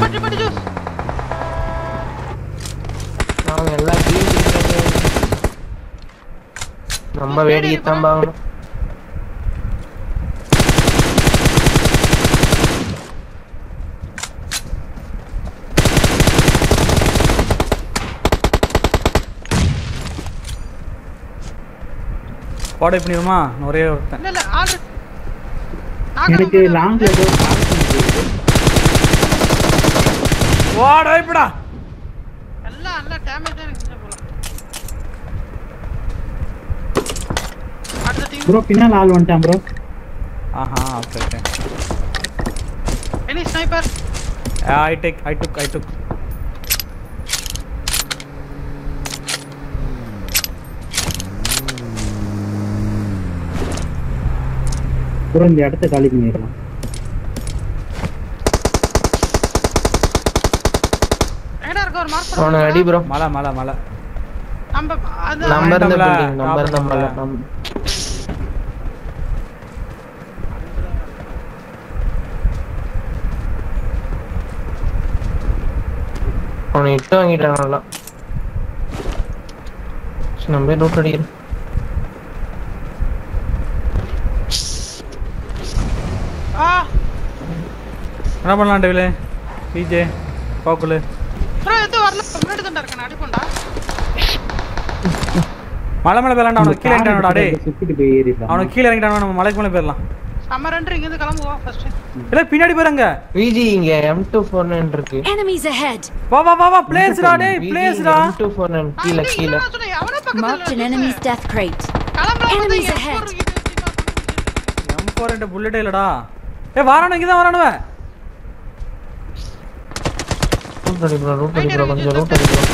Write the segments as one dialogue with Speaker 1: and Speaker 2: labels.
Speaker 1: பட்டி பட்டி ஜூஸ்
Speaker 2: அவங்க எல்லா கீழ் நம்ம வேடிக்கை தான் பார்க்கணும்
Speaker 3: பாடை பண்ணிடுமா ஒரே ஒருத்தன்
Speaker 1: இல்ல இல்ல ஆல்ரெடி
Speaker 4: எனக்கு லாங்ல ஏதோ பாஸ் பண்ணுது
Speaker 3: வாடா இப்படா
Speaker 1: எல்லாம் எல்லாம் டேமேஜ் தான் எனக்கு போல அடுத்த டீம்
Speaker 4: ப்ரோ பின்னால் ஆள் வந்துட்டான் ப்ரோ
Speaker 3: ஆஹா okay okay
Speaker 1: any sniper
Speaker 3: I take I took I took
Speaker 4: bro இந்த இடத்த காலி பண்ணிடலாம்
Speaker 1: எங்கடா இருக்க ஒரு மார்க்
Speaker 2: அவனை அடி ப்ரோ
Speaker 3: மலை மலை மலை
Speaker 1: நம்ம அது
Speaker 2: நம்ம இருந்த
Speaker 3: நம்மள,
Speaker 2: building, நம்ம இருந்த
Speaker 3: நம்மள.
Speaker 2: மலை, நம்ம அவனை இட்டு வாங்கிட்டான் நல்லா சரி, நம்ம போய் லூட் அடிக்கிறோம்
Speaker 1: ஆ
Speaker 3: என்ன பண்ணலாம் டெவிலே பிஜே கோகுலு
Speaker 1: ப்ரோ எது வரல முன்னாடி தான் இருக்கேன் அடிப்போம்டா
Speaker 3: மலை மேலே போயிடலாம்டா அவனுக்கு கீழே இறங்கிட்டானோடா டேய்
Speaker 4: சுத்திட்டு போய் ஏறிடலாம்
Speaker 3: அவனுக்கு கீழே இறங்கிட்டானோ நம்ம மலைக்கு மேலே போயிடலாம்
Speaker 1: நம்ம ரெண்டு இங்க இருந்து கிளம்புவோம் ஃபர்ஸ்ட்
Speaker 3: இல்லை பின்னாடி போயிறாங்க
Speaker 2: விஜி இங்க எம் டூ ஃபோர் நைன் இருக்கு
Speaker 5: Enemies ahead!
Speaker 3: வா வா வா வா பிளேஸ்டா டேய் பிளேஸ்டா
Speaker 2: எம் டூ ஃபோர் நைன் கீழே கீழே
Speaker 1: சொன்னேன் அவனே
Speaker 5: Marked an
Speaker 1: பக்கத்துல
Speaker 5: enemy's death crate.
Speaker 1: கிளம்பலாம் வந்து
Speaker 5: Enemies
Speaker 1: எங்க
Speaker 5: ahead.
Speaker 1: போறீங்க
Speaker 3: எம் ஃபோர் ரெண்டு புல்லட்டே இல்லடா ஏ வாரானு இங்கே தான் வரானுவ
Speaker 2: லூட் அடி ப்ரோ லூட் அடி ப்ரோ கொஞ்சம் லூட் அடி ப்ரோ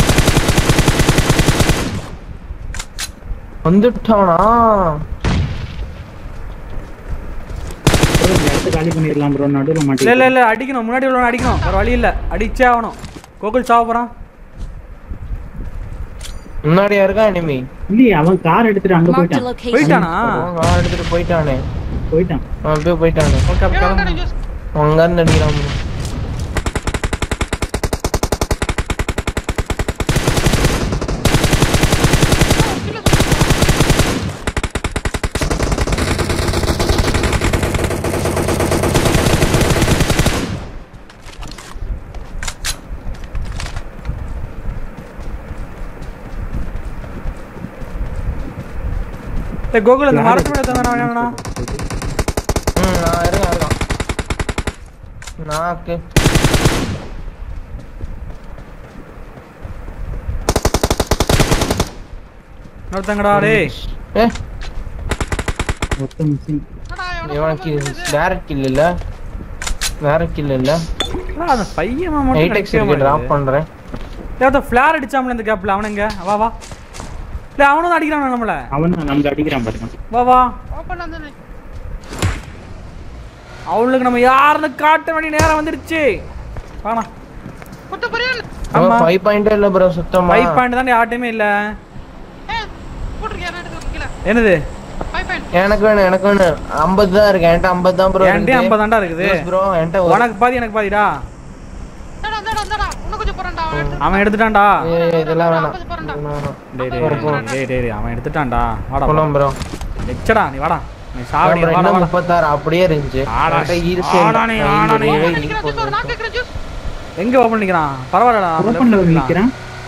Speaker 2: வந்துட்டானா
Speaker 4: ப்ரோ இந்த இடத்த காலி பண்ணிடலாம் ப்ரோ நடுவில்
Speaker 3: இல்ல
Speaker 4: மாட்டி
Speaker 3: இல்ல இல்ல அடிக்கணும் முன்னாடி உள்ளவன அடிக்கணும் வேற வழி இல்ல அடிச்சே ஆகணும் கோகுல் சாவ போறான்
Speaker 2: முன்னாடியா இருக்கா எனிமி
Speaker 4: இல்லையே அவன் கார் எடுத்துட்டு அங்க
Speaker 5: Marked a
Speaker 4: போயிட்டான்
Speaker 5: location.
Speaker 3: போயிட்டானா
Speaker 2: அவன் எடுத்துட்டு போயிட்டானே
Speaker 4: போயிட்டான்
Speaker 2: அவன் அப்படியே போயிட்டானே
Speaker 3: ஓகே அப்ப
Speaker 1: கிளம்பு
Speaker 3: கிளம்பு
Speaker 1: ஜூஸ்
Speaker 2: அங்க இருந்து அடிக்கிறான் bro.
Speaker 3: டேய் கோகுல் அந்த மரத்து மேல தந்தானா வேணாம்னா
Speaker 2: ம் நான் இருக்கான் இருக்கான் நாக்கு
Speaker 3: இன்னொருத்தங்கடா டேய்
Speaker 2: ஏ
Speaker 4: மொத்தம் மிஸ்ஸிங்
Speaker 2: இவனுக்கு டேரக்ட் கில் இல்ல வேற கில் இல்ல
Speaker 3: என்னடா அந்த பையன் மட்டும்
Speaker 2: எயிட் எக்ஸ் இருக்கு டிராப் பண்றேன்
Speaker 3: ஏதோ ஃபிளார் அடிச்சாமல இந்த கேப்ல அவன எங்க வா வா இல்ல அவனும் தான் அடிக்கிறான் நம்மள
Speaker 4: அவன் நமக்கு அடிக்கிறான் பாருங்க
Speaker 3: வா வா
Speaker 1: ஓபன் வந்து
Speaker 3: அவளுக்கு நம்ம யாருன்னு காட்ட வேண்டிய நேரம் வந்துருச்சு வாணா
Speaker 1: குட்டு புரியல
Speaker 3: ஆமா.
Speaker 2: ஃபைவ் பாயிண்டே இல்ல ப்ரோ சுத்தமா
Speaker 3: ஃபைவ் பாயிண்ட் தான் யார்ட்டையுமே இல்ல
Speaker 1: ஏ போட்டுருக்கேன் என்ன எடுத்து கீழ
Speaker 3: என்னது
Speaker 1: ஃபைவ் பாயிண்ட்
Speaker 2: எனக்கு வேணும் எனக்கு வேணும் ஐம்பது தான் இருக்கு என்கிட்ட ஐம்பது தான் ப்ரோ
Speaker 3: என்கிட்ட ஐம்பது தாண்டா இருக்குது
Speaker 2: ப்ரோ என்கிட்ட ஒரு
Speaker 3: உனக்கு பாதி எனக்கு பாதிடா
Speaker 1: தடா தடா தடா இன்னும் கொஞ்சம் போறேன்டா அவன் எடுத்து
Speaker 3: அவன் எடுத்துட்டான்டா
Speaker 2: ஏய், இதெல்லாம் வேணாம்
Speaker 1: ஐம்பது போறேன்டா
Speaker 2: இதெல்லாம் வேணாம்.
Speaker 3: டேய் டேய் டேய் டேய் டேய், அவன் எடுத்துட்டான்டா வாடா
Speaker 2: போலாம் ப்ரோ
Speaker 3: வெச்சடா நீ வாடா நீ சாவடி வாடா
Speaker 2: இன்னும்
Speaker 3: வாடா
Speaker 2: முப்பத்தாறு அப்படியே இருந்துச்சு
Speaker 3: ஆடா,
Speaker 2: என்கிட்ட இருக்கு.
Speaker 3: ஆடானே, ஆடானே.
Speaker 2: ஐநூறு
Speaker 1: ஓபன்
Speaker 2: இருக்கு
Speaker 1: பண்ணிக்கிறேன் ஜூஸ் ஒரு நாக்கு வைக்கிறேன் ஜூஸ்
Speaker 3: எங்க ஓபன் பண்ணிக்கிறான் பரவாயில்லடா அவன் left
Speaker 4: ஓப்பன்ல
Speaker 3: ல இருக்கான்.
Speaker 4: நிக்கிறான்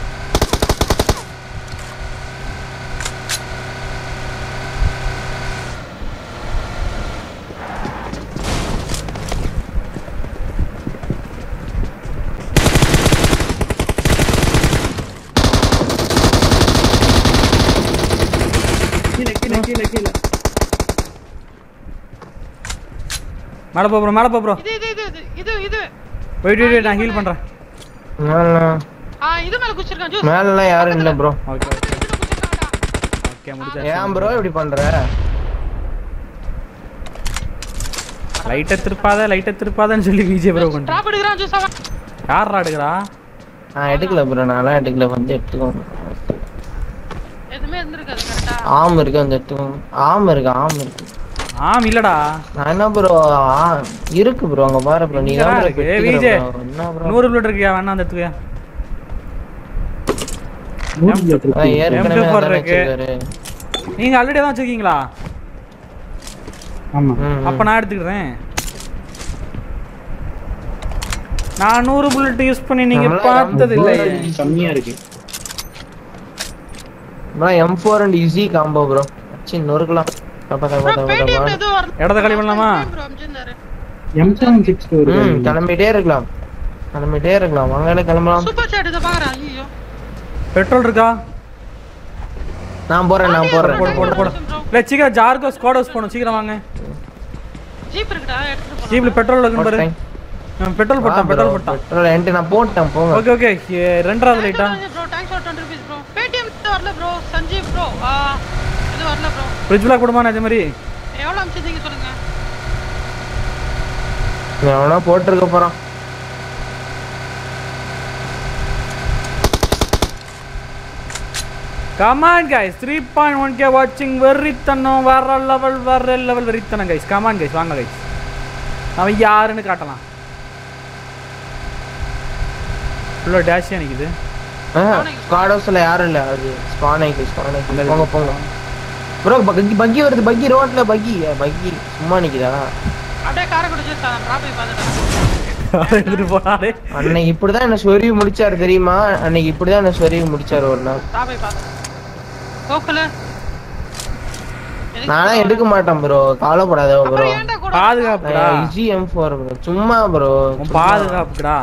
Speaker 4: கீழே கீழே கீழே கீழே
Speaker 3: மேல போ ப்ரோ மேல போ ப்ரோ
Speaker 1: இது இது இது இது இது இது
Speaker 3: வெயிட் வெயிட் நான் ஹீல் பண்றேன்
Speaker 2: மேல
Speaker 1: ஆ இது மேல குச்சிருக்கான் ஜூஸ்
Speaker 2: மேலலாம் யாரும் இல்ல ப்ரோ
Speaker 3: ஓகே ஓகே
Speaker 1: இதுல குச்சிருக்கான்டா
Speaker 3: ஓகே முடிச்சு
Speaker 2: ஏன் ப்ரோ இப்படி பண்ற
Speaker 3: லைட்டை திருப்பாத லைட்டை திருப்பாதன்னு சொல்லி விஜய் ப்ரோ கொண்டு
Speaker 1: டிராப் எடுக்கறான் ஜூஸ் அவன்
Speaker 3: யாரா எடுக்கிறா
Speaker 2: நான் எடுக்கல ப்ரோ நான்லாம் எடுக்கல வந்து எடுத்துக்கோங்க
Speaker 1: எதுவுமே இருந்திருக்காது கரெக்டா
Speaker 2: ஆம் இருக்கு வந்து எடுத்துக்கோங்க ஆம் இருக்கு ஆம் இருக்கு
Speaker 3: ஆம் இல்லடா
Speaker 2: நான் என்ன ப்ரோ இருக்கு ப்ரோ அங்க பாரு ப்ரோ நீ
Speaker 3: இங்கதான்
Speaker 2: தான் bro
Speaker 3: இருக்கு.
Speaker 2: பெட்டிக்கிற
Speaker 3: விஜய்.
Speaker 2: bro. என்ன ப்ரோ
Speaker 3: நூறு புல்லட் இருக்கியா வேணா அந்த இடத்துக்கு
Speaker 4: நூறு bullet
Speaker 2: அதான்
Speaker 4: இருக்கு.
Speaker 2: ஏற்கனவே
Speaker 3: M24
Speaker 2: அதான்
Speaker 3: இருக்கு.
Speaker 2: வச்சிருக்காரு.
Speaker 3: நீங்க ஆல்ரெடி தான் வச்சிருக்கீங்களா
Speaker 4: ஆமா
Speaker 2: ம், ம்.
Speaker 3: அப்ப நான் எடுத்துக்கிறேன் நான் நூறு புல்லட் யூஸ் பண்ணி நீங்க
Speaker 2: நம்மளா
Speaker 3: பார்த்தது
Speaker 2: M4
Speaker 3: இல்லையே
Speaker 4: கம்மியா இருக்கு
Speaker 2: bro M4 and easy combo bro சி நொறுக்கலாம் தப்பா தப்பா
Speaker 1: ப்ரோ
Speaker 2: தப்பா
Speaker 1: பேடிஎம்
Speaker 2: தப்பா
Speaker 1: எதுவும் வரல
Speaker 3: இடத்த காலி பண்ணலாமா
Speaker 1: ப்ரோ அம்ஜிந்தாரு
Speaker 4: எம் செவன் சிக்ஸ் டூ
Speaker 2: ம் கிளம்பிட்டே இருக்கலாம் கிளம்பிட்டே இருக்கலாம் வாங்க கிளம்பலாம்
Speaker 1: சூப்பர் சாட் இதை பாக்குறேன் ஐயோ
Speaker 3: பெட்ரோல் இருக்கா
Speaker 2: நான் போறேன் நான் போறேன்
Speaker 3: போடு போடு போடு இல்ல சீக்கிரம் ஜார்கோ ஸ்குவாட் ஹவுஸ் போகணும் சீக்கிரம் வாங்க
Speaker 1: ஜீப் இருக்குடா எடுத்துட்டு போலாம்
Speaker 3: ஜீப்ல பெட்ரோல் இருக்கும் பாரு
Speaker 2: போட்டேன்.
Speaker 3: நான் பெட்ரோல்
Speaker 2: வா
Speaker 3: போட்டான்
Speaker 2: bro,
Speaker 3: பெட்ரோல் போட்டான்
Speaker 2: petrol என்கிட்ட நான் போட்டேன் போங்க
Speaker 3: ஓகே ஓகே ரெண்டாவது லைட்டா
Speaker 1: bro thanks for 20 rupees bro Paytm வரல ப்ரோ சஞ்சீவ் ப்ரோ ஆ இது வரல ப்ரோ
Speaker 3: ஃப்ரிட்ஜ் பிளாக் கொடுமா இதே மாதிரி
Speaker 1: எவ்வளவு அமிச்சிருந்தீங்க சொல்லுங்க
Speaker 2: எவனா போட்டிருக்க போறான்
Speaker 3: come on guys three point one K வாட்சிங் வெறித்தனம் வேற லெவல் வேற லெவல் வெறித்தனம் கைஸ் கமான் கைஸ் வாங்க கைஸ் அவன் யாருன்னு காட்டலாம் ஃபுல்லாக டேஷியாக நிற்குது
Speaker 2: ஸ்குவாட் ஹவுஸ்ல யாரும் இல்ல அது ஸ்பானைக்கு ஸ்பானைக்கு போங்க போங்க ப்ரோ பக்கி பக்கி வருது பக்கி ரோட்ல பக்கி பக்கி சும்மா நிக்குதா
Speaker 1: அப்படியே காரை குடிச்சு டிராப் போய் பார்த்துட்டேன்
Speaker 3: எடுத்துட்டு போனாலே
Speaker 2: அன்னைக்கு இப்படிதான் என்ன சொருவி முடிச்சாரு தெரியுமா அன்னைக்கு இப்படிதான் என்ன சொருவி முடிச்சாரு ஒரு நாள்
Speaker 1: டிராப் போய் பார்த்தேன் கோகுல
Speaker 2: நானே எடுக்க மாட்டேன் ப்ரோ கவலைப்படாத ப்ரோ
Speaker 1: அப்புறம் ஏன்டா கூட
Speaker 3: பாதுகாப்புடா
Speaker 2: இஜி எம் ஃபோர் ப்ரோ சும்மா ப்ரோ
Speaker 3: உன் பாதுகாப்புடா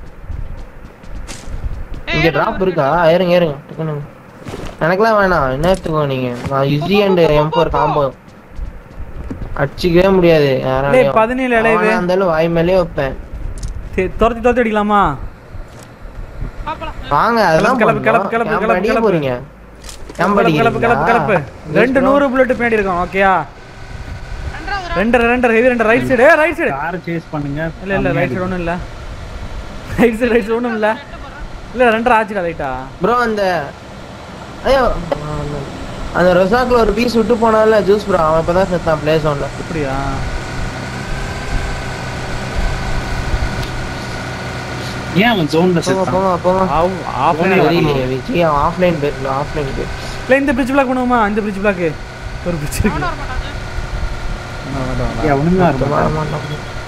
Speaker 2: இங்க டிராப் இருக்கா ஏறுங்க ஏறுங்க டக்குனு. எனக்கெல்லாம் வேணாம் என்ன எடுத்துக்கோ நீங்க நான் இஜி அண்ட் எம் ஃபோர் காம்போ அடிச்சிக்கவே முடியாது யாராலையும்
Speaker 3: பதினேழு இலைவு
Speaker 2: அவனா இருந்தாலும் வாய் மேலே வைப்பேன்
Speaker 3: சரி, துரத்தி துரத்தி அடிக்கலாமா
Speaker 1: பாப்பலாம்
Speaker 2: வாங்க அதெல்லாம்
Speaker 3: கிளப்பு, கிளப்பு, கிளப்பு,
Speaker 2: கிளப்பு
Speaker 3: கிளப்பு, கிளப்பு.
Speaker 2: போறீங்க Camp
Speaker 3: கிளப்பு கிளப்பு கிளப்பு கிளப்பு
Speaker 2: அடிக்கிறீங்களா?
Speaker 3: ரெண்டு நூறு புல்லட் பின்னாடி இருக்கும் ஓகேயா
Speaker 1: ரெண்டாவது
Speaker 3: ரெண்டு ரெண்டு ஹெவி ரெண்டு ரைட் சைடு ரைட் சைடு
Speaker 4: காரை சேஸ் பண்ணுங்க
Speaker 3: இல்ல இல்ல ரைட் சைடு ஒண்ணும் இல்ல ரைட் சைடு ரைட் சைடு ஒண்ணும் இல்ல இல்ல ரெண்டரை ஆச்சுடா லைட்டா
Speaker 2: ப்ரோ அந்த ஐயோ அந்த- அந்த ரொசாக்ல ஒரு பீஸ் விட்டு போனால ஜூஸ் ப்ரோ அவன் இப்பதான் செத்தான் பிளே ஜோன்ல
Speaker 3: அப்படியா
Speaker 4: ஏன் அவன் ஜோன்ல
Speaker 2: போங்க
Speaker 4: செத்தான்
Speaker 2: போங்க போங்க
Speaker 3: ஆஃப்
Speaker 2: தெரியலையே விஜய் அவன் ஆஃப்லைன் போயிருக்கல ஆஃப்லைன் போயிரு
Speaker 3: இல்ல இந்த பிரிட்ஜ் பிளாக் பண்ணுவோமா இந்த பிரிட்ஜ் பிளாக் ஒரு பிரிட்ஜ் இருக்கு
Speaker 1: அவனும் வர மாட்டாங்க
Speaker 4: ஏன் அவனுங்க
Speaker 2: வர மாட்டான்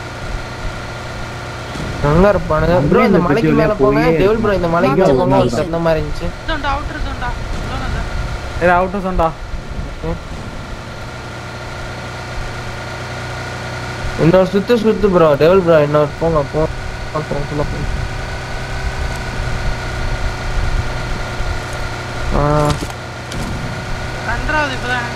Speaker 2: எங்க இருப்பானுங்க ப்ரோ இந்த
Speaker 4: இந்த
Speaker 2: மலைக்கு
Speaker 4: bridge
Speaker 2: மேல
Speaker 4: வழியா
Speaker 2: போங்க
Speaker 4: போய்
Speaker 2: டெவில் ப்ரோ இந்த மலைக்கு மேல போங்க ஒரு சத்த மாதிரி இருந்துச்சு
Speaker 1: ஜோன்டா அவுட்டர் ஜோன்டா ஜோன் அந்த
Speaker 3: ஏ அவுட்டர் சொண்டா
Speaker 2: இன்னொரு சுத்து சுத்து ப்ரோ டெவில் ப்ரோ இன்னொரு போங்க போங்க போங்க, போங்க, போங்க. ஆ,
Speaker 1: ரெண்டாவது இப்பதான்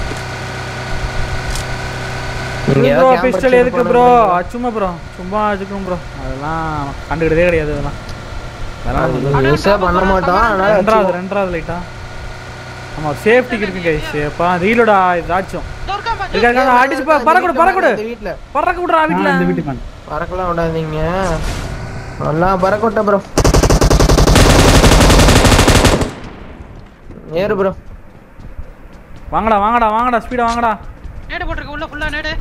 Speaker 2: நீங்க
Speaker 3: ப்ரோ
Speaker 2: ஏதாவது camp
Speaker 3: பிஸ்டல்
Speaker 2: அடிச்சுட்டு
Speaker 3: எதுக்கு ப்ரோ
Speaker 2: போனீங்களா?
Speaker 3: சும்மா ப்ரோ சும்மா வச்சுக்கணும் ப்ரோ அதெல்லாம் கண்டுக்கிட்டதே கிடையாது அதெல்லாம் அதெல்லாம்
Speaker 2: அது யூஸே பண்ண மாட்டோம் அதனால
Speaker 3: ரெண்டாவது ரெண்டாவது லைட்டா ஆமா சேஃப்டிக்கு இருக்கு கை சேஃபா ரீலோட இதாச்சும்
Speaker 1: துர்கா பாத்து
Speaker 3: இருக்கா இருக்கா, அடிச்சு பா பறக்கூட பறக்கூட
Speaker 2: இந்த வீட்ல
Speaker 3: பறக்க விடுறா வீட்ல
Speaker 4: இந்த வீட்டுக்கு வந்து
Speaker 2: பறக்கலாம் விடாதீங்க நல்லா பறக்க விட்ட ப்ரோ ஏறு ப்ரோ
Speaker 3: வாங்கடா வாங்கடா வாங்கடா ஸ்பீடா வாங்கடா
Speaker 1: நேடு போட்டிருக்க உள்ள ஃபுல்லா நேடு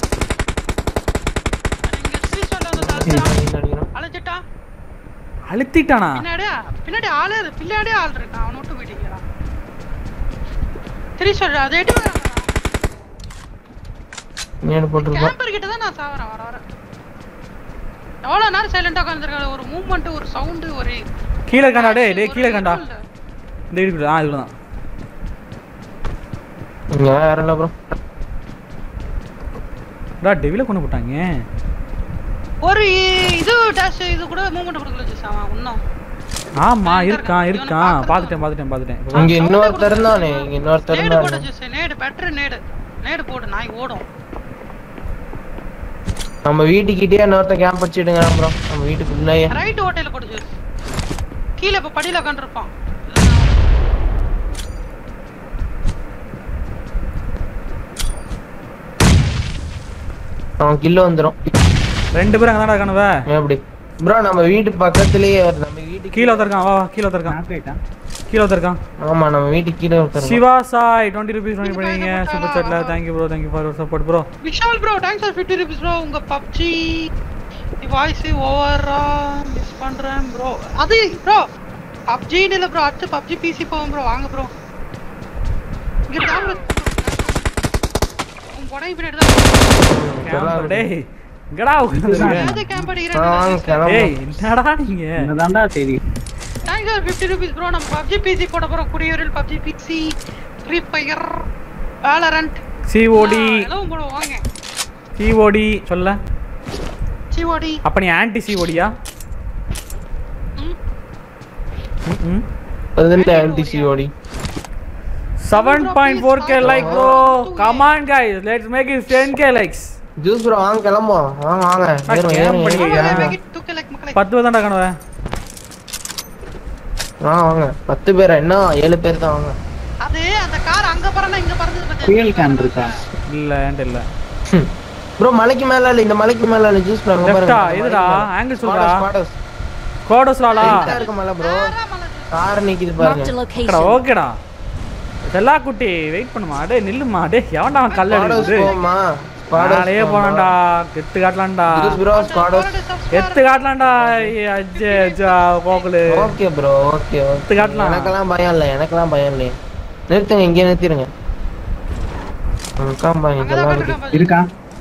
Speaker 1: இங்க ஸ்ரீஸ்டோர்ல வந்து தள்ளுறான் அழைச்சிட்டான்
Speaker 3: அழுத்திட்டானா
Speaker 1: பின்னாடி பின்னாடி ஆளே இரு- பின்னாடி ஆள் இருக்கான் அவனை விட்டு போயிட்டீங்களா ஸ்ரீஸ்டோர் அதை எட்டு வரான்
Speaker 2: ஏடு போட்டுருப்போம்
Speaker 1: கேம்பர் கிட்ட தான் நான் சாவறேன் வர வர எவ்வளவு நேரம் சைலண்டா உட்காந்துருக்காரு ஒரு மூவ்மெண்ட் ஒரு சவுண்ட் ஒரு
Speaker 3: கீழே இருக்காண்டா டேய் டேய்
Speaker 1: ஒரு
Speaker 3: கீழே இருக்காண்டா
Speaker 1: இது இல்ல.
Speaker 3: இந்த வீடு ஆ இதுல தான்
Speaker 2: இங்க வேற இல்ல ப்ரோ
Speaker 3: டா டெவில கொண்டு போட்டாங்க
Speaker 1: ஒரு இது டேஷ் இது கூட மூவ்மெண்ட் கொடுக்கல ஜிஸ் அவன் இன்னும்
Speaker 3: ஆமா இருக்கான் இருக்கான் பாத்துட்டேன் பாத்துட்டேன் பாத்துட்டேன்
Speaker 2: இங்க இன்னொருத்தர் இருந்தானே இங்க இன்னொருத்தர்
Speaker 1: நேடு போடு
Speaker 2: இருந்தானே
Speaker 1: ஜிஸ் நேடு பெட்டர் நேடு நேடு போடு நாய் ஓடும்
Speaker 2: நம்ம வீட்டுக்கிட்டே இன்னொருத்தர் கேம்ப் வச்சிடுங்க ப்ரோ நம்ம வீட்டுக்குள்ளேயே
Speaker 1: ரைட் ஹோட்டல்ல போடு ஜிஸ் கீழே இப்ப படியில உட்காந்துருப்பான்
Speaker 2: அவன் கில்ல வந்துரும்
Speaker 3: ரெண்டு பேரும் அங்கதான்டா இருக்கானுவ
Speaker 2: எப்படி ப்ரோ நம்ம வீட்டு பக்கத்துலயே வருது நம்ம வீட்டுக்கு
Speaker 3: கீழே ஒருத்தருக்கான் வா வா, கீழே ஒருத்தருக்கான்
Speaker 4: knock ஆயிட்டான்
Speaker 3: கீழே ஒருத்தருக்கான்
Speaker 2: ஆமா நம்ம வீட்டுக்கு கீழே ஒருத்தர்
Speaker 3: Siva Sai twenty rupees twenty
Speaker 1: நீங்க
Speaker 3: பண்ணீங்க
Speaker 1: பயந்து
Speaker 3: சூப்பர்
Speaker 1: போட்டாரா?
Speaker 3: சாட்ல thank you bro thank you for support bro
Speaker 1: Vishal bro thanks for fifty rupees bro உங்க பப்ஜி வாய்ஸ் ஓவரா மிஸ் பண்றேன் ப்ரோ அது ப்ரோ பப்ஜின்னு இல்லை ப்ரோ அடுத்து பப்ஜி பிசி போவோம் ப்ரோ வாங்க ப்ரோ இங்க தாங்க உன் புடவை பின்னாடி தான்
Speaker 3: கேம்பர் டேய் எங்கடா உட்காந்துருக்க
Speaker 1: ஏதாவது கேம்ப்
Speaker 2: ஆ, வாங்க
Speaker 1: அடிக்கிறேன்
Speaker 2: கிளம்பு
Speaker 3: ஏய் என்னடா நீங்க
Speaker 4: என்னதான்டா தெரியும்
Speaker 1: thanks for fifty rupees bro நம்ம பப்ஜி பிசி போட போறோம் குடியூரில் PUBG PC free fire Valorant
Speaker 3: COD
Speaker 1: எல்லாம் போடுவோம் வாங்க
Speaker 3: சிஓடி சொல்ல
Speaker 1: சிஓடி
Speaker 3: அப்ப நீ ஆன்டி சிஓடியா ம்
Speaker 2: பதினெட்டு ஆன்டிசிஓடி
Speaker 3: seven point four K like bro come on guys let's make it ten K likes
Speaker 2: juice bro வாங்க கிளம்புவோம் வாங்க வாங்க ஏறுங்க
Speaker 3: கேம்
Speaker 2: ஏறுங்க
Speaker 3: படிக்க.
Speaker 2: ஏறுங்க.
Speaker 1: மேக் இட் டுக் லைக் மக்களை
Speaker 3: பத்து பேர் தான்டா கனவு
Speaker 2: வாங்க வாங்க பத்து பேர் என்ன ஏழு பேர் தான் வாங்க
Speaker 1: அது அந்த கார் அங்க பறந்தா இங்க பறந்தது
Speaker 4: ஃபியூல் கேன் இருக்கா
Speaker 3: இல்ல என்கிட்ட இல்ல
Speaker 2: ப்ரோ மலைக்கு மேல இல்ல இந்த மலைக்கு மேல இல்ல ஜூஸ் ப்ரோ
Speaker 3: லெஃப்டா எதுடா ஆங்கிள் சொல்றா
Speaker 2: ஸ்பாடஸ்
Speaker 3: கோடோஸ்லாடா
Speaker 2: இருக்க மலை ப்ரோ கார் நிக்குது பாருங்க
Speaker 5: Marked a
Speaker 3: ஓகேடா
Speaker 5: location.
Speaker 3: ஓகேடா செல்லா குட்டி வெயிட் பண்ணுமா டேய் நில்லுமா டேய் எவன்டா அவன் கல்ல
Speaker 2: ஸ்பாடஸ்
Speaker 3: எடுக்குது
Speaker 2: போமா ஸ்பாடஸ்
Speaker 3: நாளையே போனான்டா கெத்து காட்டலாம்டா
Speaker 2: ஜூஸ் ப்ரோ ஸ்பாடஸ்
Speaker 3: எத்து காட்டலாம்டா அஜ்ஜே ஜா கோகுலு
Speaker 2: ஓகே ப்ரோ ஓகே ஓகே
Speaker 3: எடுத்து காட்டலாம்.
Speaker 2: எனக்கெல்லாம் பயம் இல்ல எனக்கெல்லாம் பயம் இல்லையே நிறுத்துங்க இங்கே நிறுத்திடுங்க எனக்கெல்லாம் பயம் இதெல்லாம் இருக்கு
Speaker 4: இருக்கா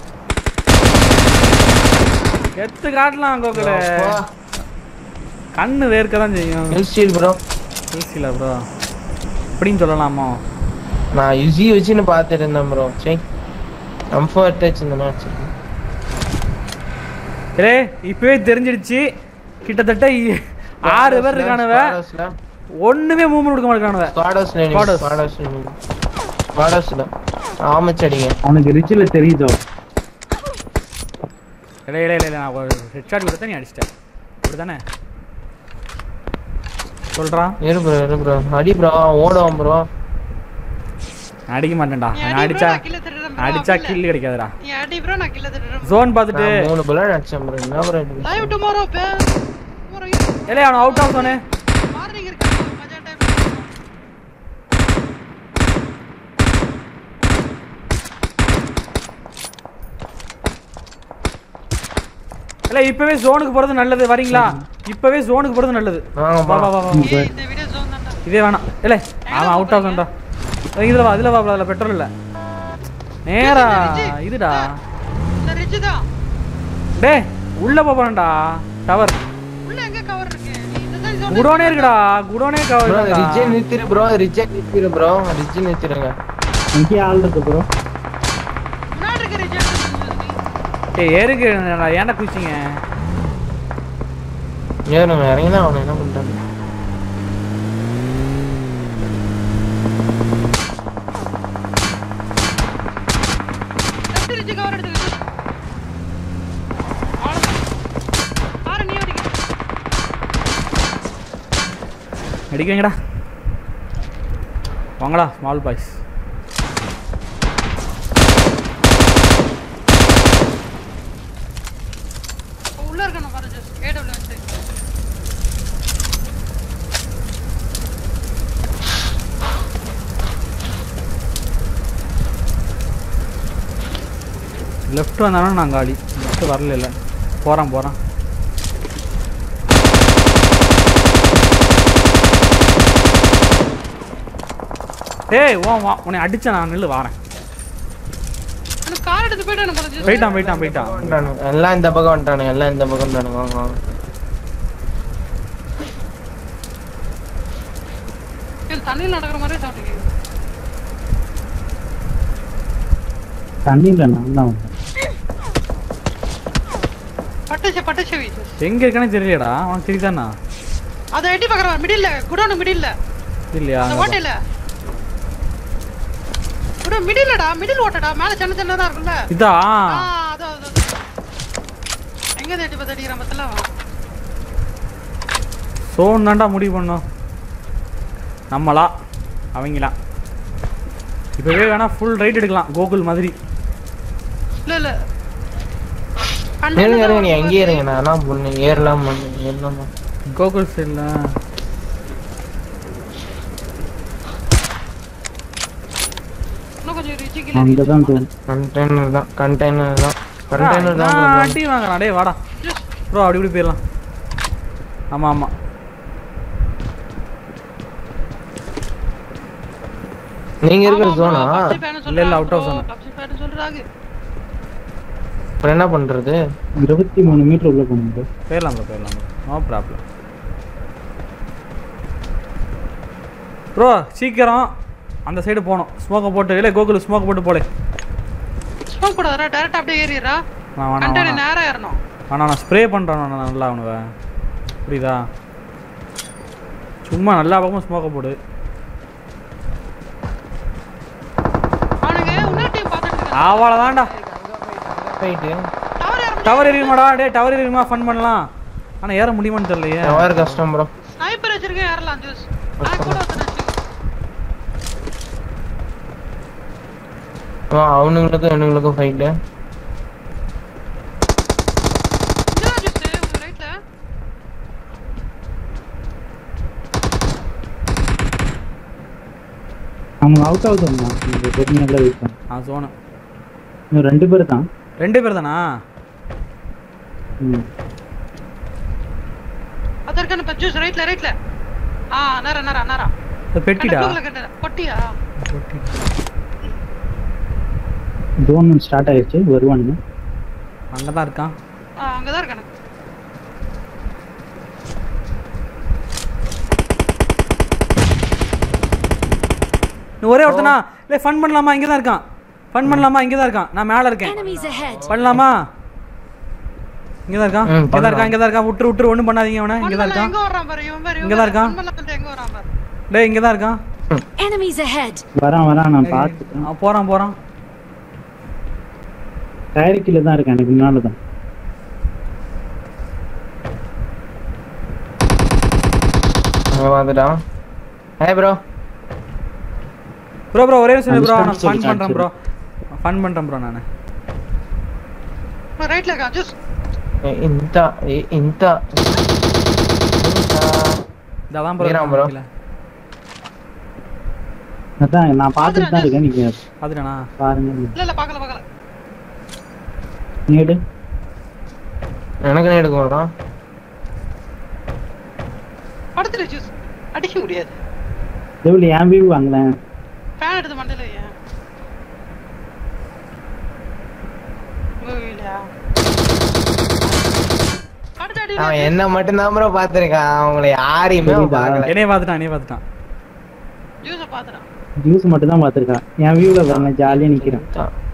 Speaker 3: எத்து காட்டலாம் கோகுலு கண்ணு வேர்க்க தான் செய்யும்
Speaker 2: ஹெல் ஸ்டீல் ப்ரோ
Speaker 3: ஈஸில ப்ரோ இப்படின்னு சொல்லலாமோ
Speaker 2: நான் யுசி வச்சுன்னு பார்த்துட்டு இருந்தேன் ப்ரோ சரி கம்ஃபர்ட் டச் இந்த மேட்ச்
Speaker 3: ஏ இப்பவே தெரிஞ்சிடுச்சு கிட்டத்தட்ட இ- ஆறு பேர் இருக்கானுவ ஒண்ணுமே மூவ்மெண்ட் கொடுக்க மாட்டேங்கானுவ
Speaker 2: ஸ்குவாடர்ஸ்ல
Speaker 3: Squatters.
Speaker 2: ஸ்குவாடர்ஸ் ஸ்குவாடர்ஸ்ல ஆமச்சடிங்க
Speaker 4: அவனுக்கு ரிச்சில் தெரியுதோ
Speaker 3: இல்லை இல்லை இல்லை நான் ஒரு ஹெட் ஷாட் கொடுத்தா நீ அடிச்சிட்ட அப்படிதானே சொல்றான்
Speaker 2: இரு ப்ரோ இரு ப்ரோ அடி ப்ரோ ஓடுவான் ப்ரோ
Speaker 3: நான் அடிக்க மாட்டேன்டா
Speaker 1: நீ
Speaker 3: நான்
Speaker 1: அடி
Speaker 3: அடிச்சா
Speaker 1: bro, நான் கில்ல திருடுறேன் bro,
Speaker 3: அடிச்சா
Speaker 1: அப்படி இல்ல.
Speaker 3: கில் கிடைக்காதுடா
Speaker 1: நீ அடி ப்ரோ நான் கில்ல திருடுறேன்
Speaker 3: ஜோன் பார்த்துட்டு
Speaker 2: நான் மூணு புல்லட் அடிச்சேன் ப்ரோ என்ன ப்ரோ
Speaker 1: லைவ் டுமாரோ பே டுமாரோ
Speaker 3: இல்லை அவன் அவுட் ஆஃப் ஜோனு
Speaker 1: மார்னிங் இருக்கு மஜா டைம்
Speaker 3: இல்லை இப்பவே ஜோனுக்கு போறது நல்லது வரீங்களா இப்பவே ஜோனுக்கு போறது நல்லது
Speaker 2: வாங்க
Speaker 3: வா வா வா வா
Speaker 1: ஏய் இந்த வீடியோ ஜோன் தான்டா
Speaker 3: இதே வேணாம் இல்லை அவன் அவுட் ஆஃப் ஜோன்டா இதுல வா இதுல வா அதில் பெட்ரோல் இல்லை நேரா இதுடா
Speaker 1: இந்த ரிட்ஜ் தான்
Speaker 3: டேய் உள்ள போறேன்டா டவர்
Speaker 1: உள்ள எங்க கவர் இருக்கு நீ இந்த சைடு ஜோன்
Speaker 3: குடோனே இருக்குடா குடோனே
Speaker 2: ப்ரோ
Speaker 3: கவர்
Speaker 2: ரிஜே நிறுத்திரு ப்ரோ ரிஜே நிறுத்திரு ப்ரோ ரிஜே நிறுத்திடுங்க
Speaker 4: இங்கே ஆள் இருக்கு ப்ரோ
Speaker 1: முன்னாடி இருக்க ரிட்ஜ் நீ
Speaker 3: ஏய் ஏறுக்கு ஏன்டா குச்சிங்க
Speaker 2: ஏறுங்க இறங்கி தான் அவனை என்ன பண்ணிட்டாங்க
Speaker 1: லெஃப்ட் ரிட்ஜ் கவர் எடுத்துக்கிட்டு அவ்வளவுதான் ஆறு நீ அடிக்க
Speaker 3: அடிக்கங்கடா வாங்கடா ஸ்மால் பாய்ஸ்
Speaker 1: உள்ள இருக்கணும் பாரு ஜஸ்ட் ஏடபிள்யூ வந்து
Speaker 3: லெஃப்ட் வந்தாலும் நான் காலி லெஃப்ட் வரல இல்லை போகிறான் போகிறான் ஏய் ஓ வா உன்னை அடிச்சேன் நான் நில்லு வாரேன்
Speaker 1: எனக்கு கார் எடுத்து போயிட்டு எனக்கு just
Speaker 3: போயிட்டான் போயிட்டான் போயிட்டான்
Speaker 2: வந்துட்டானுங்க. எல்லாம் இந்த பக்கம் வந்துட்டானுங்க எல்லாம் இந்த பக்கம் வந்துட்டானுங்க வாங்க வாங்க
Speaker 1: எனக்கு தண்ணியில் நடக்கிற மாதிரியே சவுண்ட் கேக்குது
Speaker 4: தண்ணியில் நான் தான் வந்தேன்
Speaker 1: பட்டுச்சு பட்டுச்சு வி
Speaker 3: எங்க இருக்கானே தெரியலடா உனக்கு தெரியுதாண்ணா
Speaker 1: அதை எட்டி பார்க்குறேன் மிடில்ல குடோனு மிடில்ல
Speaker 3: இல்லையா
Speaker 1: அந்த ஓட்டையில குடோ மிடில்லடா மிடில் ஓட்டடா மேல சின்ன சின்னதா இருக்குல்ல
Speaker 3: இதா
Speaker 1: ஆ அதோ அதோ அதோ. எங்க தேடி பார்த்து அடிக்கிற மத்தல
Speaker 3: சோன் தான்டா முடிவு பண்ணோம் நம்மளா அவங்களா இப்போவே வேணா ஃபுல் ரைட் எடுக்கலாம் கோகுல் மாதிரி
Speaker 1: இல்ல இல்ல
Speaker 2: இருங்க இருங்க நீ அங்கேயே இருங்க நான் என்ன பண்ணு ஏறலாம் பண்ணு ஏறலாம்
Speaker 3: கோகுல் சைடில்
Speaker 1: கொஞ்சம் ரிச்சிக்கல
Speaker 4: அங்கதான் தோணும்
Speaker 2: கண்டெய்னர் தான் கண்டெய்னர் தான் கண்டெய்னர் தான்
Speaker 3: நான்
Speaker 2: bro.
Speaker 3: அடி வாங்குறான் டேய் வாடா ப்ரோ அப்படி இப்படி போயிடலாம் ஆமா ஆமா
Speaker 2: நீங்க இருக்கிற ஜோனா
Speaker 3: இல்ல, இல்ல, out of zone.
Speaker 1: PUBG ban சொல்றாங்க
Speaker 2: அப்புறம் என்ன பண்றது
Speaker 4: இருபத்தி மூணு மீட்டர் உள்ள போகணும் bro.
Speaker 3: போயிடலாம் ப்ரோ போயிடலாம் நோ ப்ராப்ளம் ப்ரோ சீக்கிரம் அந்த சைடு போகணும் ஸ்மோக்கை போட்டு இல்லை கோகுல் ஸ்மோக் போட்டு போலே
Speaker 1: ஸ்மோக் போடாதடா டைரக்டா அப்படியே ஏறிடுறா
Speaker 3: நான் வேணாம்
Speaker 1: கண்டெய்னர்
Speaker 3: வேணாம்
Speaker 1: நேரா ஏறணும்
Speaker 3: ஆனால் நான் ஸ்ப்ரே பண்ணுறேன் நான் நல்லா அவனுவ புரியுதா சும்மா நல்லா பக்கமும் ஸ்மோக்கை போடு
Speaker 1: அவனுங்க இன்னொரு டீம் பார்த்துட்டு இருக்காங்க
Speaker 3: அவ்வளோதான்டா
Speaker 2: போயிட்டு
Speaker 1: டவர் ஏற
Speaker 3: டவர் எறியுமாடா டே டவர் எறியுமா ஃபன் பண்ணலாம் ஆனால் ஏற முடியுமான்னு தெரியலையே
Speaker 2: டவர் கஷ்டம் ப்ரோ
Speaker 1: ஸ்னைப்பர் வச்சிருக்கேன் ஏறலாம் ஜூஸ் நான் கூட ஒருத்தன் வச்சிருக்கேன்
Speaker 2: அவனுங்களுக்கும் இவனுங்களுக்கும் ஃபைட்டு
Speaker 1: இங்கதான் ஜூஸ் உங்க ரைட்ல
Speaker 4: அவங்க அவுட் ஆஃப் தோணும் இந்த பொறுமையாக வெயிட் பண்ணு
Speaker 3: ஆ சோனு
Speaker 4: இன்னும் ரெண்டு பேர் தான்
Speaker 3: ரெண்டு பேர் தானா
Speaker 4: ம்
Speaker 1: அது இருக்கான ஜூஸ் ரைட்ல ரைட்ல ஆ நேரா நேரா நேரா
Speaker 3: இது பெட்டிடா
Speaker 1: கண்டெய்னர் பொட்டியா
Speaker 4: ஜோன் ஸ்டார்ட் ஆயிடுச்சு வருவானுங்க
Speaker 3: அங்கே தான் இருக்கான்
Speaker 1: ஆ அங்கதான் இருக்கானு
Speaker 3: நீ ஒரே ஒருத்தனா இல்லை ஃபன் பண்ணலாமா இங்கே தான் இருக்கான் ஃபன் பண்ணலாமா இங்கே தான் இருக்கான் நான் மேலே இருக்கேன்
Speaker 5: Enemies ahead.
Speaker 3: பண்ணலாமா இங்கே தான் இருக்கான்
Speaker 2: ம்,
Speaker 3: இங்கே தான் இருக்கான் இங்கே தான் இருக்கான் விட்டுரு விட்டுரு ஒன்றும் பண்ணாதீங்க அவனை இங்கே தான் இருக்கான்
Speaker 1: எங்க வர்றான் பாரு இவன் பாரு
Speaker 3: இங்கதான் இருக்கான்.
Speaker 1: எங்க வர்றான் பாரு
Speaker 3: டேய் இங்கே தான் இருக்கான்
Speaker 5: Enemies ahead.
Speaker 4: வரான் வரான் நான் பார்த்துட்டேன்
Speaker 3: அவன் போகிறான் போகிறான்
Speaker 4: டயர் கீழே தான் இருக்கேன் எனக்கு முன்னால தான்
Speaker 2: அங்க பார்த்துட்டான் ஹே ப்ரோ
Speaker 3: ப்ரோ ப்ரோ ஒரே நிமிஷம் ப்ரோ நான்
Speaker 4: Understand,
Speaker 3: ஃபன் பண்ணுறேன் ப்ரோ
Speaker 4: understand.
Speaker 3: ஃபன் பண்ணுறேன் ப்ரோ நான்
Speaker 1: ரைட்ல இருக்கான் ஜூஸ்
Speaker 2: ఇంత ఏ- ఇంత
Speaker 3: இதான் ப்ரோ
Speaker 2: ஏறான் bro.
Speaker 4: அதான் நான் பார்த்துட்டு தான் இருக்கேன் நீங்க
Speaker 3: பார்த்துட்டானா
Speaker 4: பாருங்க
Speaker 1: இல்ல இல்ல பார்க்கல பார்க்கல
Speaker 4: நீடு
Speaker 2: எனக்கு எடுக்க மாட்டான்
Speaker 1: படுத்துரு ஜூஸ் அடிக்க முடியாது
Speaker 4: எவ்வளோ என் வியூ வாங்கினேன்
Speaker 1: ஃபேன் எடுத்து மண்டையில வையேன். உங்க வீட்லயா? அடுத்த அடி
Speaker 2: அவன் என்ன மட்டும்தான் ப்ரோ பார்த்திருக்கான் அவங்கள யாரையுமே அவன்
Speaker 4: புரியுதா?
Speaker 2: பார்க்கல
Speaker 3: என்னைய பார்த்துட்டான் என்னைய பார்த்துட்டான்
Speaker 1: ஜூஸை பாத்துறான்
Speaker 4: ஜூஸ் மட்டும் தான் பார்த்துருக்கேன் என் வியூவில் வரேன் ஜாலியாக நிற்கிறேன்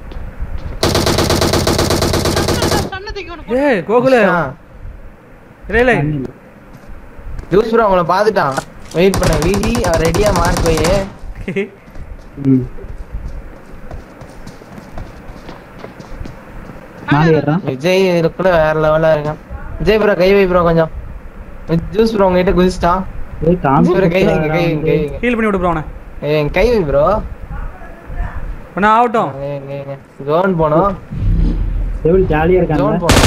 Speaker 1: சன்னதிக்கு ஒண்ணு போட்டு
Speaker 3: ஏய் கோகுல இல்லை இல்லை
Speaker 2: ஜூஸ் ப்ரோ அவங்கள பார்த்துட்டான் வெயிட் பண்ண விஜி அவன் ரெடியா மார்க் போய்
Speaker 4: ம் மேலே ஏறான்
Speaker 2: விஜய் இதுக்குள்ள வேற லெவலா இருக்கான் விஜய் ப்ரோ கை வை ப்ரோ கொஞ்சம் ஜூஸ் ப்ரோ உங்ககிட்ட குதிச்சிட்டான்
Speaker 4: ஏய்
Speaker 2: ஜூஸ் ப்ரோ கை வைங்க கை வைங்க கை
Speaker 4: காமிச்சு
Speaker 2: வைங்க
Speaker 3: ஹீல் பண்ணி விடு ப்ரோ அவனை
Speaker 2: ஏய், கை வை ப்ரோ
Speaker 3: ஒன்று ஆகட்டும்
Speaker 2: ஜோன் போனோம்
Speaker 4: எவ்வளோ ஜாலியாக
Speaker 2: ஜோன்
Speaker 4: இருக்காங்க
Speaker 2: போனோம்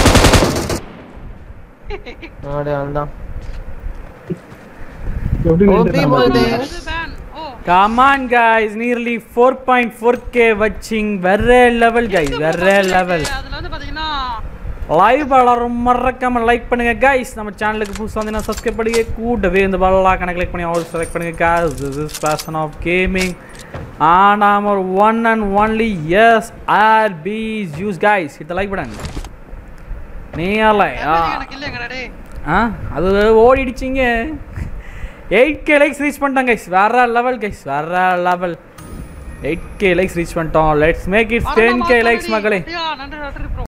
Speaker 2: அப்படியே வந்தான்
Speaker 4: எப்படி
Speaker 2: ஓபி
Speaker 4: நின்றுட்டான்
Speaker 2: போகுது.
Speaker 4: பாருங்க.
Speaker 1: இது ban. Oh
Speaker 3: come on guys nearly four point four K watching வேற லெவல் கைஸ் வேற லெவல்
Speaker 1: அதுல வந்து பாத்தீங்கன்னா
Speaker 3: லைவ் வளரும் மறக்காம லைக் பண்ணுங்க கைஸ் நம்ம சேனலுக்கு புதுசாக வந்தீங்கன்னா சப்ஸ்கிரைப் பண்ணுங்க கூட்டவே இந்த பல்லா கணக்கு கிளிக் பண்ணி ஆல் செலக்ட் பண்ணுங்க guys this is passion of gaming and I'm our one and only yes RB's use guys hit the like button நீயால
Speaker 1: எனக்கு இல்லைங்கடா டேய்
Speaker 3: ஆ அது ஓடிடுச்சிங்க எயிட் கே லைக்ஸ் ரீச் பண்ணிட்டோம் கைஸ் வேற லெவல் கைஸ் வேற level eight K likes reach பண்ணிட்டோம் let's make it ten K likes மக்களே
Speaker 1: நன்றி நன்றி ப்ரோ